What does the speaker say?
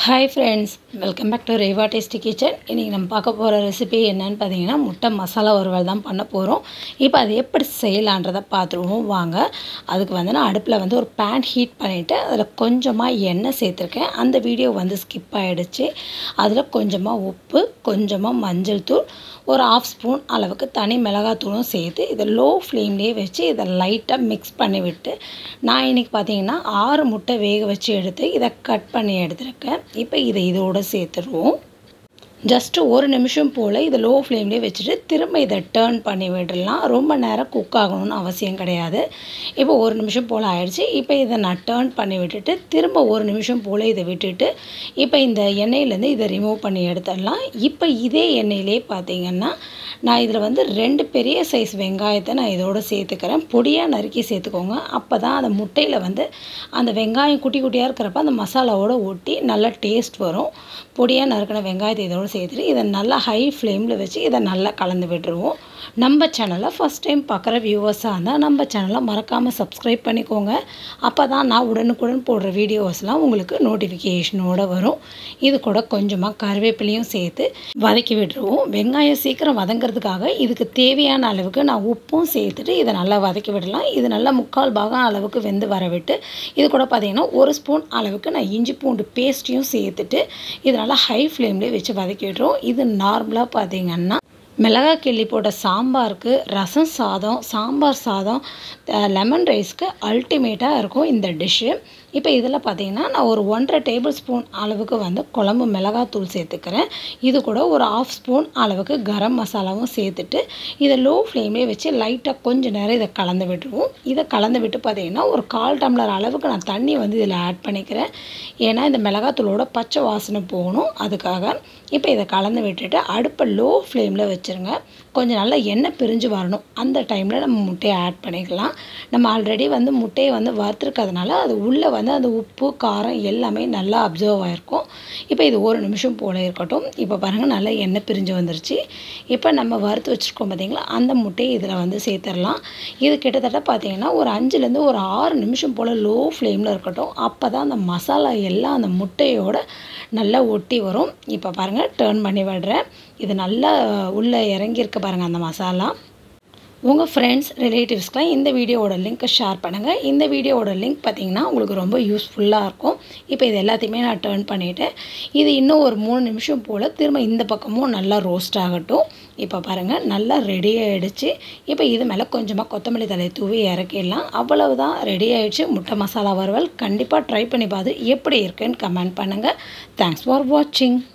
hi friends welcome back to Reva tasty kitchen இன்றைக்கி நம்ம பார்க்க போகிற ரெசிபி என்னன்னு பார்த்தீங்கன்னா முட்டை மசாலா வறுவல் தான் பண்ண போகிறோம் இப்போ அது எப்படி செய்யலான்றதை பார்த்துருவோம் வாங்க அதுக்கு வந்து நான் அடுப்பில் வந்து ஒரு பேன் ஹீட் பண்ணிவிட்டு அதில் கொஞ்சமாக எண்ணெய் சேர்த்துருக்கேன் அந்த வீடியோ வந்து ஸ்கிப் ஆகிடுச்சு அதில் கொஞ்சமாக உப்பு கொஞ்சமாக மஞ்சள் தூள் ஒரு ஆஃப் ஸ்பூன் அளவுக்கு தனி மிளகாத்தூளும் சேர்த்து இதை லோ ஃப்ளேம்லேயே வச்சு இதை லைட்டாக மிக்ஸ் பண்ணி விட்டு நான் இன்றைக்கி பார்த்தீங்கன்னா ஆறு முட்டை வேக வச்சு எடுத்து இதை கட் பண்ணி எடுத்துருக்கேன் இப்போ இதை இதோடு சேர்த்துருவோம் ஜஸ்ட்டு ஒரு நிமிஷம் போல் இதை லோ ஃப்ளேம்லேயே வச்சுட்டு திரும்ப இதை டேர்ன் பண்ணி விடலாம் ரொம்ப நேரம் குக் ஆகணும்னு அவசியம் கிடையாது இப்போ ஒரு நிமிஷம் போல் ஆயிடுச்சு இப்போ இதை நான் டேர்ன் பண்ணி விட்டுட்டு திரும்ப ஒரு நிமிஷம் போல் இதை விட்டுட்டு இப்போ இந்த எண்ணெயிலேருந்து இதை ரிமூவ் பண்ணி எடுத்துடலாம் இப்போ இதே எண்ணெயிலே பார்த்தீங்கன்னா நான் இதில் வந்து ரெண்டு பெரிய சைஸ் வெங்காயத்தை நான் இதோடு சேர்த்துக்கிறேன் பொடியாக நறுக்கி சேர்த்துக்கோங்க அப்போ தான் அந்த முட்டையில் வந்து அந்த வெங்காயம் குட்டி குட்டியாக இருக்கிறப்ப அந்த மசாலாவோடு ஒட்டி நல்லா டேஸ்ட் வரும் பொடியாக நறுக்கின வெங்காயத்தை இதோடு சேர்த்துட்டு இதை நல்லா ஹை ஃப்ளேமில் வச்சு இதை நல்லா கலந்து விட்டுருவோம் நம்ம சேனலை ஃபஸ்ட் டைம் பார்க்குற வியூவர்ஸாக இருந்தால் நம்ம சேனலை மறக்காமல் சப்ஸ்கிரைப் பண்ணிக்கோங்க அப்போ தான் நான் உடனுக்குடன் போடுற வீடியோஸ்லாம் உங்களுக்கு நோட்டிஃபிகேஷனோடு வரும் இது கூட கொஞ்சமாக கருவேப்பிலையும் சேர்த்து வதக்கி விட்டுருவோம் வெங்காயம் சீக்கிரம் வதங்கிறதுக்காக இதுக்கு தேவையான அளவுக்கு நான் உப்பும் சேர்த்துட்டு இதை நல்லா வதக்கி விடலாம் இது நல்லா முக்கால் பாகம் அளவுக்கு வெந்து வர விட்டு இது கூட பார்த்திங்கன்னா ஒரு ஸ்பூன் அளவுக்கு நான் இஞ்சி பூண்டு பேஸ்ட்டையும் சேர்த்துட்டு இது நல்லா ஹை ஃப்ளேம்லேயே வச்சு வதக்கி விட்டுருவோம் இது நார்மலாக பார்த்திங்கன்னா மிளகாய் கிள்ளி போட்ட சாம்பாருக்கு ரசம் சாதம் சாம்பார் சாதம் லெமன் ரைஸ்க்கு அல்டிமேட்டாக இருக்கும் இந்த டிஷ்ஷு இப்போ இதில் பார்த்தீங்கன்னா நான் ஒரு ஒன்றரை டேபிள் ஸ்பூன் அளவுக்கு வந்து குழம்பு மிளகாத்தூள் சேர்த்துக்கிறேன் இது கூட ஒரு ஆஃப் ஸ்பூன் அளவுக்கு கரம் மசாலாவும் சேர்த்துட்டு இதை லோ ஃப்ளேம்லேயே வச்சு லைட்டாக கொஞ்சம் நேரம் இதை கலந்து விட்டுருவோம் இதை கலந்து விட்டு பார்த்தீங்கன்னா ஒரு கால் டம்ளர் அளவுக்கு நான் தண்ணி வந்து இதில் ஆட் பண்ணிக்கிறேன் ஏன்னா இந்த மிளகாத்தூளோட பச்சை வாசனை போகணும் அதுக்காக இப்போ இதை கலந்து விட்டுட்டு அடுப்பை லோ ஃப்ளேமில் வச்சுருங்க கொஞ்சம் நல்லா எண்ணெய் பிரிஞ்சு வரணும் அந்த டைமில் நம்ம முட்டையை ஆட் பண்ணிக்கலாம் நம்ம ஆல்ரெடி வந்து முட்டையை வந்து வறுத்துருக்கிறதுனால அது உள்ளே வந்து அந்த உப்பு காரம் எல்லாமே நல்லா அப்சர்வ் ஆகிருக்கும் இப்போ இது ஒரு நிமிஷம் போல் இருக்கட்டும் இப்போ பாருங்கள் நல்லா எண்ணெய் பிரிஞ்சு வந்துருச்சு இப்போ நம்ம வறுத்து வச்சுருக்கோம் பார்த்திங்களா அந்த முட்டையை இதில் வந்து சேர்த்துடலாம் இது கிட்டத்தட்ட பார்த்திங்கன்னா ஒரு அஞ்சுலேருந்து ஒரு ஆறு நிமிஷம் போல் லோ ஃப்ளேமில் இருக்கட்டும் அப்போ தான் அந்த மசாலா எல்லாம் அந்த முட்டையோட நல்லா ஒட்டி வரும் இப்போ பாருங்கள் டேர்ன் பண்ணி விடுறேன் இது நல்லா உள்ளே இறங்கியிருக்க பாருங்கள் அந்த மசாலா உங்கள் ஃப்ரெண்ட்ஸ் ரிலேட்டிவ்ஸ்க்கெலாம் இந்த வீடியோவோட லிங்க்கை ஷேர் பண்ணுங்கள் இந்த வீடியோவோட லிங்க் பார்த்திங்கன்னா உங்களுக்கு ரொம்ப யூஸ்ஃபுல்லாக இருக்கும் இப்போ இது எல்லாத்தையுமே நான் டேர்ன் பண்ணிவிட்டேன் இது இன்னும் ஒரு மூணு நிமிஷம் போல் திரும்ப இந்த பக்கமும் நல்லா ரோஸ்ட் ஆகட்டும் இப்போ பாருங்கள் நல்லா ரெடி ஆகிடுச்சு இப்போ இது மேலே கொஞ்சமாக கொத்தமல்லி தலையை தூவி இறக்கிடலாம் அவ்வளவுதான் ரெடி ஆகிடுச்சு முட்டை மசாலா வறுவல் கண்டிப்பாக ட்ரை பண்ணி பார்த்து எப்படி இருக்குன்னு கமெண்ட் பண்ணுங்கள் தேங்க்ஸ் ஃபார் வாட்சிங்